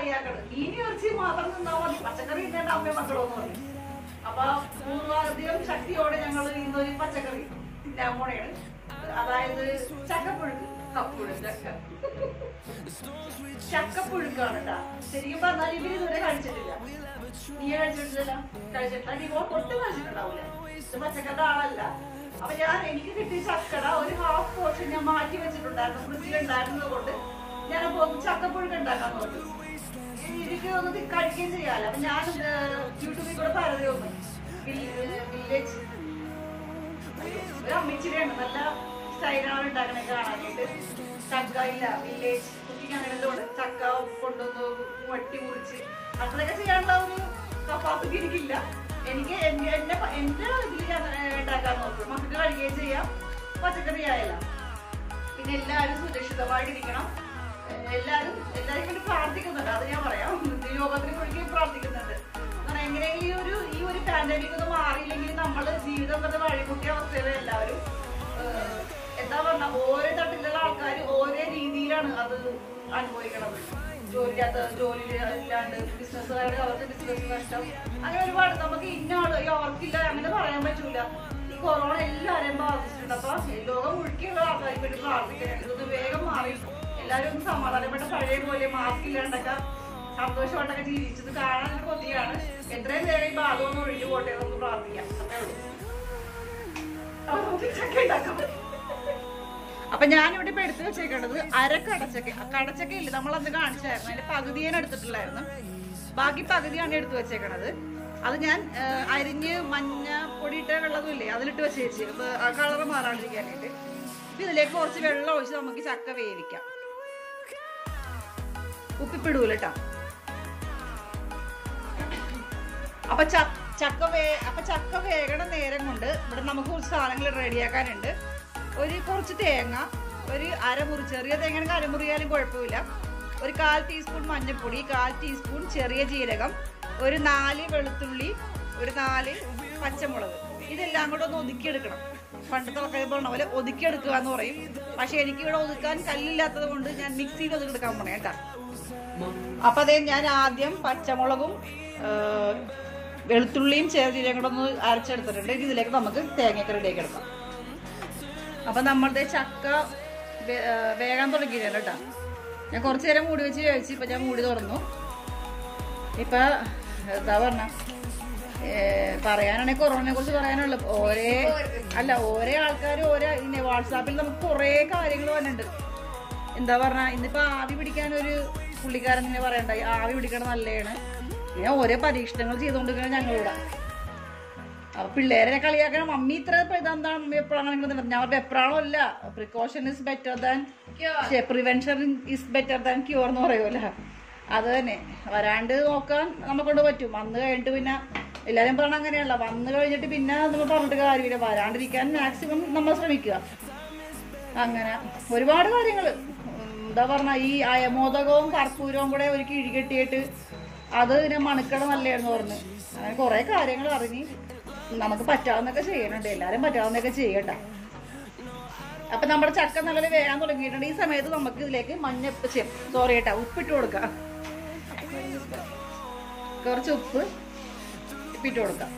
കളിയാക്കണ് മീൻ ഇറച്ചി മാത്രം നിന്നാ മതി പച്ചക്കറി ഇന്നേണ്ട അമ്മ മക്കളോന്ന് പറയും അപ്പൊ പൂർവാധികം ശക്തിയോടെ ഞങ്ങൾ ഇന്നൊരു പച്ചക്കറി തിന്നാൻ പോണേണ് അതായത് ചക്കപ്പുഴുക്ക് കപ്പുഴുക്ക് ചക്ക ചക്കപ്പുഴുക്കാണ് കേട്ടാ ശരിക്കും പറഞ്ഞാൽ ഇവര് ഇതുവരെ കഴിച്ചിട്ടില്ല നീ കഴിച്ചിട്ടില്ല കഴിച്ചിട്ടില്ല നീ ഒട്ടും കഴിച്ചിട്ടുണ്ടാവില്ല ഇത് പച്ചക്കറിയുടെ ആളല്ല അപ്പൊ ഞാൻ എനിക്ക് കിട്ടിയ ചക്കട ഒരു ഹാഫ് പോർഷൻ ഞാൻ മാറ്റി വെച്ചിട്ടുണ്ടായിരുന്നു ഫ്രിഡ്ജിലുണ്ടായിരുന്നത് കൊണ്ട് ഞാൻ അപ്പൊ ചക്കപ്പുഴുക്ക് ഉണ്ടാക്കാൻ നോക്കി എനിക്ക് ഒന്ന് കഴിക്കുകയും ചെയ്യാലോ അപ്പൊ ഞാൻ ഏഹ്, യൂട്യൂബിൽ കൂടെ പറഞ്ഞു ഒന്ന് വില്ലേജ് ഒരു അമ്മച്ചിരിയാണ് നല്ല സ്റ്റൈലാണ് ഉണ്ടാക്കണേ കാണാനായിട്ട് ചക്ക ഇല്ല വില്ലേജ് കുക്കിംഗ് അങ്ങനെ എന്തോ ഉണ്ട് ചക്ക കൊണ്ടുവന്ന് വട്ടി മുറിച്ച് അത്രയൊക്കെ ചെയ്യാനുള്ള ഒരു കപ്പാസിറ്റി എനിക്കില്ല എനിക്ക് എന്റെ എന്റെ പ- എന്റെ ഇതിൽ ഞാൻ ഏഹ്, ഉണ്ടാക്കാൻ നോക്കും മക്കൾക്ക് കഴിയുകയും ചെയ്യാം പച്ചക്കറി ആയല്ല പിന്നെ എല്ലാവരും സുരക്ഷിതമായിട്ടിരിക്കണം ഏഹ് എല്ലാവരും എല്ലാവരും വേണ്ടി പ്രാർത്ഥിക്കുന്നുണ്ട് അത് ഞാൻ പറയാം യോഗത്തിന് വേണ്ടി പ്രാർത്ഥിക്കുന്നുണ്ട് കാരണം എങ്ങനെയെങ്കിലും ഈ ഒരു ഈ ഒരു പാൻഡമിക് ഒന്ന് മാറിയില്ലെങ്കിൽ നമ്മൾ ജീവിതം തന്നെ വഴിമുട്ടിയ അവസ്ഥയിൽ എല്ലാവരും ഏഹ് എന്താ പറഞ്ഞ ഓരോ തട്ടിലുള്ള ആൾക്കാർ ഓരോ രീതിയിലാണ് അത് അനുഭവിക്കണത് ജോലിയാത്ത ജോലി ഇല്ലാണ്ട് ബിസിനസ്സുകാരുടെ അവർക്ക് ബിസിനസ് നഷ്ടം അങ്ങനെ ഒരുപാട് നമുക്ക് ഇന്ന ആള് അയ്യോ അവർക്കില്ല അങ്ങനെ പറയാൻ പറ്റൂല ഈ കൊറോണ എല്ലാവരെയും ബാധിച്ചിട്ടുണ്ട് അപ്പൊ ലോകം മുഴുക്കിയുള്ള ആൾക്കാർക്ക് വേണ്ടി പ്രാർത്ഥിക്കുന്നുണ്ട് ഇതൊന്ന് വേഗം മാറി എല്ലാവരും ഒന്ന് സമാധാനപ്പെട്ട പഴയ പോലെ മാസ്ക് ഇല്ലാണ്ടൊക്കെ സന്തോഷമായിട്ടൊക്കെ ജീവിച്ചത് കാണാൻ ഒരു കൊതിയാണ് എത്രയും വേഗം ഈ ബാധ ഒന്ന് ഒഴിഞ്ഞു പോട്ടെ എന്ന് നമുക്ക് പ്രാർത്ഥിക്കാം അത്രേ ഉള്ളൂ അപ്പൊ നമുക്ക് ചക്ക ഉണ്ടാക്കാം അപ്പൊ ഞാനിവിടെ ഇപ്പൊ എടുത്തു വെച്ചേക്കേണ്ടത് അര കടച്ചക്ക ആ കടച്ചക്ക ഇല്ല നമ്മൾ അന്ന് കാണിച്ചായിരുന്നു അതിന്റെ പകുതി ഞാൻ എടുത്തിട്ടില്ലായിരുന്നു ബാക്കി പകുതിയാണ് എടുത്തു വെച്ചേക്കണത് അത് ഞാൻ ആ, അരിഞ്ഞ് മഞ്ഞ പൊടിയിട്ട വെള്ളതും ഇല്ലേ അതിലിട്ട് വെച്ച് വെച്ച് അപ്പൊ ആ കളർ മാറാണ്ടിരിക്കാനായിട്ട് ഇപ്പൊ ഇതിലേക്ക് കുറച്ച് വെള്ളം ഒഴിച്ച് നമുക്ക് ചക്ക വേവിക്കാം ഉപ്പിപ്പിടൂല കേട്ടോ അപ്പൊ ച- ചക്ക വേ അപ്പൊ ചക്ക വേകണ നേരം കൊണ്ട് ഇവിടെ നമുക്ക് കുറച്ച് സാധനങ്ങൾ റെഡിയാക്കാനുണ്ട് ഒരു കുറച്ച് തേങ്ങ ഒരു അരമുറി ചെറിയ തേങ്ങയാണെങ്കിൽ അരമുറിയാലും കുഴപ്പമില്ല ഒരു കാൽ ടീസ്പൂൺ മഞ്ഞൾപ്പൊടി കാൽ ടീസ്പൂൺ ചെറിയ ജീരകം ഒരു നാല് വെളുത്തുള്ളി ഒരു നാല് പച്ചമുളക് ഇതെല്ലാം കൂടെ ഒന്ന് ഒതുക്കിയെടുക്കണം പണ്ടത്തെ ആൾക്കാർ പറഞ്ഞ പോലെ ഒതുക്കിയെടുക്കുക എന്ന് പറയും പക്ഷെ എനിക്ക് ഇവിടെ ഒതുക്കാൻ കല്ലില്ലാത്തത് കൊണ്ട് ഞാൻ മിക്സിയിൽ ഒതുക്കിയെടുക്കാൻ പോണേ കേട്ടാ അപ്പൊ അതേ ഞാൻ ആദ്യം പച്ചമുളകും ആ, വെളുത്തുള്ളിയും ചേർത്തിയും കൂടെ ഒന്ന് അരച്ചെടുത്തിട്ടുണ്ട് ഇനി ഇതിലേക്ക് നമുക്ക് തേങ്ങയൊക്കെ റെഡിയാക്കി എടുക്കാം അപ്പൊ നമ്മളുടെ ചക്ക വേ- ആ, വേകാൻ തുടങ്ങിയില്ല കേട്ടോ ഞാൻ കുറച്ചു നേരം മൂടി വെച്ച് കഴിച്ചു ഇപ്പൊ ഞാൻ മൂടി തുറന്നു ഇപ്പൊ എന്താ പറഞ്ഞ പറയാനാണെങ്കിൽ കൊറോണയെ കുറിച്ച് പറയാനുള്ളു ഓരേ അല്ല ഓരോ ആൾക്കാർ ഓരോ ഇന്നെ വാട്സാപ്പിൽ നമുക്ക് കുറേ കാര്യങ്ങൾ വന്നിട്ടുണ്ട് എന്താ പറഞ്ഞ ഇന്നിപ്പോ ആവി പിടിക്കാൻ ഒരു പുള്ളിക്കാരൻ ഇങ്ങനെ പറയണ്ടായി ആവി പിടിക്കണം നല്ലതാണ് ഇങ്ങനെ ഓരോ പരീക്ഷണങ്ങൾ ചെയ്തുകൊണ്ടിരിക്കണം ഞങ്ങളിവിടെ അപ്പൊ പിള്ളേരെ കളിയാക്കണം മമ്മി ഇത്ര ഇതെന്താണ് മമ്മി എപ്പോഴാണ് ഞാൻ വെപ്രാളം അല്ല precaution is better than prevention is better than cure എന്ന് പറയുമല്ലോ അത് തന്നെ വരാണ്ട് നോക്കാൻ നമ്മളെ കൊണ്ട് പറ്റും വന്ന് കഴിഞ്ഞിട്ട് പിന്നെ എല്ലാരും പറഞ്ഞ അങ്ങനെയല്ല വന്ന് കഴിഞ്ഞിട്ട് പിന്നെ നമ്മൾ പറഞ്ഞിട്ട് കാര്യമില്ല വരാണ്ടിരിക്കാൻ മാക്സിമം നമ്മൾ ശ്രമിക്കുക അങ്ങനെ ഒരുപാട് കാര്യങ്ങൾ എന്താ പറഞ്ഞ ഈ അയമോദകവും കർപ്പൂരവും കൂടെ ഒരു കിഴി കെട്ടിയിട്ട് അത് ഇതിനെ മണക്കട നല്ലതായിരുന്നു പറഞ്ഞു അങ്ങനെ കുറെ കാര്യങ്ങൾ അറിഞ്ഞ് നമുക്ക് പറ്റാവുന്നൊക്കെ ചെയ്യണുണ്ട് എല്ലാരും പറ്റാവുന്നൊക്കെ ചെയ്യണ്ട അപ്പൊ നമ്മുടെ ചക്ക നല്ലൊരു വേഗം തുടങ്ങിയിട്ടുണ്ട് ഈ സമയത്ത് നമുക്ക് ഇതിലേക്ക് മഞ്ഞ സോറി കേട്ടാ ഉപ്പിട്ട് കൊടുക്കാം കുറച്ച് ഉപ്പ് ഇപ്പിട്ട് കൊടുക്കാം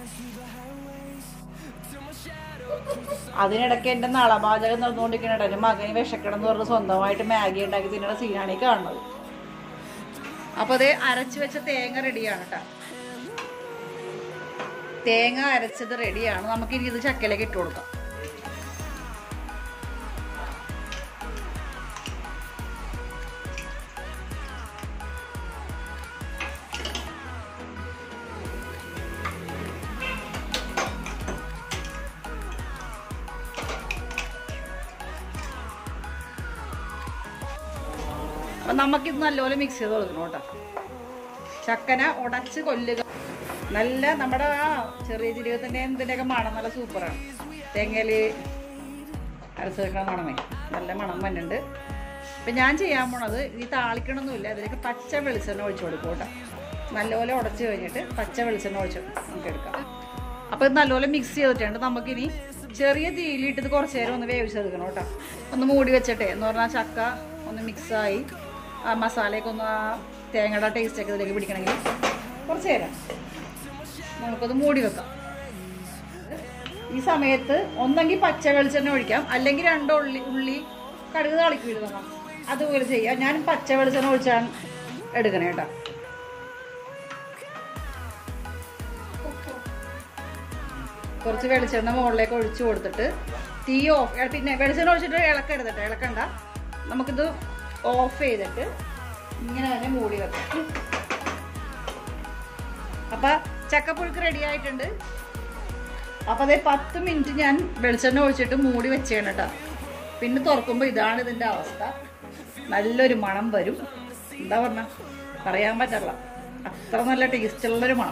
അതിനിടയ്ക്ക് എന്റെ നളപാചകം നടന്നുകൊണ്ടിരിക്കണ എന്റെ മകന് വിശക്കണം എന്ന് പറഞ്ഞ് സ്വന്തമായിട്ട് മാഗി ഉണ്ടാക്കി തിന്നണ സീനാണ് ഈ കാണുന്നത് അപ്പൊ അത് അരച്ചു വെച്ച തേങ്ങ റെഡിയാണ് കേട്ടോ തേങ്ങ അരച്ചത് റെഡിയാണ് നമുക്ക് ഇനി ഇത് ചക്കയിലേക്ക് ഇട്ട് കൊടുക്കാം അപ്പൊ നമുക്കിത് നല്ലപോലെ മിക്സ് ചെയ്ത് കൊടുക്കണം കേട്ടോ ചക്കന ഉടച്ച് കൊല്ലുക നല്ല നമ്മുടെ ആ ചെറിയ ജീരകത്തിൻ്റെ ഇതിൻ്റെയൊക്കെ മണം നല്ല സൂപ്പറാണ് തേങ്ങയിൽ അരച്ച് വെക്കണ മണമേ നല്ല മണം വന്നുണ്ട് ഇപ്പം ഞാൻ ചെയ്യാൻ പോണത് ഈ താളിക്കണമൊന്നുമില്ല അതിലേക്ക് പച്ച വെളിച്ചെണ്ണ ഒഴിച്ചു കൊടുക്കും കേട്ടോ നല്ലപോലെ ഉടച്ച് കഴിഞ്ഞിട്ട് പച്ച വെളിച്ചെണ്ണ ഒഴിച്ച് നമുക്ക് എടുക്കാം അപ്പോൾ ഇത് നല്ലപോലെ മിക്സ് ചെയ്തിട്ടുണ്ട് നമുക്കിനി ചെറിയ തീയിലിട്ട് ഇത് കുറച്ച് നേരം ഒന്ന് വേവിച്ചെടുക്കണം കേട്ടോ ഒന്ന് മൂടി വെച്ചിട്ടെ എന്ന് പറഞ്ഞാൽ ചക്ക ഒന്ന് മിക്സായി ആ മസാലയൊക്കെ ഒന്ന് ആ തേങ്ങയുടെ ടേസ്റ്റ് ഒക്കെ ഇതിലേക്ക് പിടിക്കണമെങ്കിൽ കുറച്ച് നേരം നമുക്കത് മൂടി വെക്കാം ഈ സമയത്ത് ഒന്നെങ്കിൽ പച്ച വെളിച്ചെണ്ണ ഒഴിക്കാം അല്ലെങ്കിൽ രണ്ട് ഉള്ളി ഉള്ളി കടുക് താളിക്ക് ഇടണം അതുപോലെ ചെയ്യാം ഞാൻ പച്ച വെളിച്ചെണ്ണ ഒഴിച്ചാണ് എടുക്കണേ കേട്ടോ കുറച്ച് വെളിച്ചെണ്ണ മുകളിലേക്ക് ഒഴിച്ചു കൊടുത്തിട്ട് തീ ഓഫ് പിന്നെ വെളിച്ചെണ്ണ ഒഴിച്ചിട്ട് ഇളക്കരുത് കേട്ടോ ഇളക്കണ്ട നമുക്കിത് ഓഫ് ചെയ്തിട്ട് ഇങ്ങനെ തന്നെ മൂടി വെക്കാം അപ്പൊ ചക്കപ്പുഴുക്ക് റെഡി ആയിട്ടുണ്ട് അപ്പൊ അതേ പത്ത് മിനിറ്റ് ഞാൻ വെളിച്ചെണ്ണ ഒഴിച്ചിട്ട് മൂടി വെച്ചേണ് കേട്ടോ പിന്നെ തുറക്കുമ്പോൾ ഇതാണ് ഇതിന്റെ അവസ്ഥ നല്ലൊരു മണം വരും എന്താ പറഞ്ഞ പറയാൻ പറ്റില്ല അത്ര നല്ല ടേസ്റ്റുള്ളൊരു മണം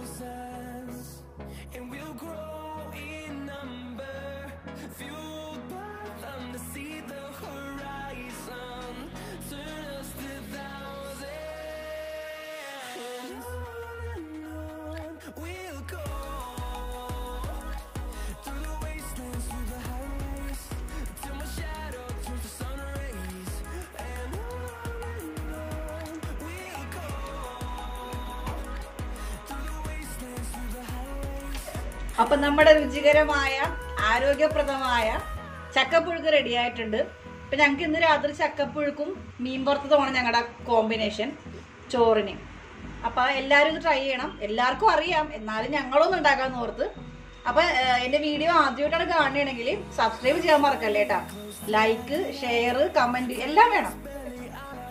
അപ്പൊ നമ്മുടെ രുചികരമായ ആരോഗ്യപ്രദമായ ചക്കപ്പുഴുക്ക് റെഡി ആയിട്ടുണ്ട് ഇപ്പൊ ഞങ്ങൾക്ക് ഇന്ന് രാത്രി ചക്കപ്പുഴുക്കും മീൻ പുറത്തതുമാണ് ഞങ്ങളുടെ കോമ്പിനേഷൻ ചോറിന് അപ്പൊ എല്ലാവരും ഇത് ട്രൈ ചെയ്യണം എല്ലാവർക്കും അറിയാം എന്നാലും ഞങ്ങളൊന്നും ഉണ്ടാക്കാന്ന് ഓർത്ത് അപ്പൊ ഏഹ്, എന്റെ വീഡിയോ ആദ്യമായിട്ടാണ് കാണുകയാണെങ്കിൽ സബ്സ്ക്രൈബ് ചെയ്യാൻ മറക്കല്ലേ കേട്ടാ ലൈക്ക് ഷെയർ കമന്റ് എല്ലാം വേണം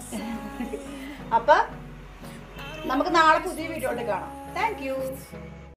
അപ്പൊ നമുക്ക് നാളെ പുതിയ വീഡിയോ കാണാം താങ്ക്